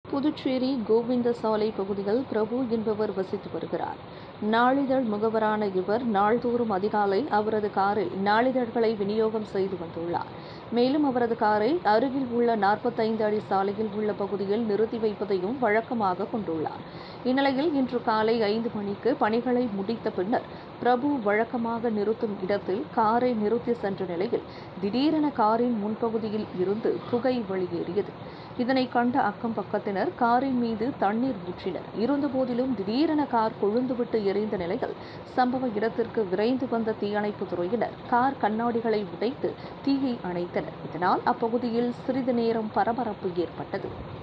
புதுச்சேரி கோவிந்த சாலை பகுதியில் பிரபு என்பவர் வசித்து வருகிறார் நாளிதழ் முகவரான இவர் நாள்தோறும் அதிகாலை அவரது காரில் நாளிதழ்களை விநியோகம் செய்து வந்துள்ளார் மேலும் அவரது காரை அருகில் உள்ள நாற்பத்தைந்து அடி சாலையில் உள்ள பகுதியில் நிறுத்தி வைப்பதையும் வழக்கமாக கொண்டுள்ளார் இந்நிலையில் இன்று காலை ஐந்து மணிக்கு பணிகளை முடித்த பின்னர் பிரபு வழக்கமாக நிறுத்தும் இடத்தில் காரை நிறுத்தி சென்ற நிலையில் திடீரென காரின் முன்பகுதியில் இருந்து புகை வெளியேறியது இதனை கண்ட அக்கம் பக்கத்தினர் காரின் மீது தண்ணீர் ஊற்றினர் இருந்தபோதிலும் திடீரென கார் கொழுந்துவிட்டு எரிந்த நிலையில் சம்பவ இடத்திற்கு விரைந்து வந்த தீயணைப்புத் துறையினர் கார் கண்ணாடிகளை உடைத்து தீயை அணைத்தனர் இதனால் அப்பகுதியில் சிறிது நேரம் பரபரப்பு ஏற்பட்டது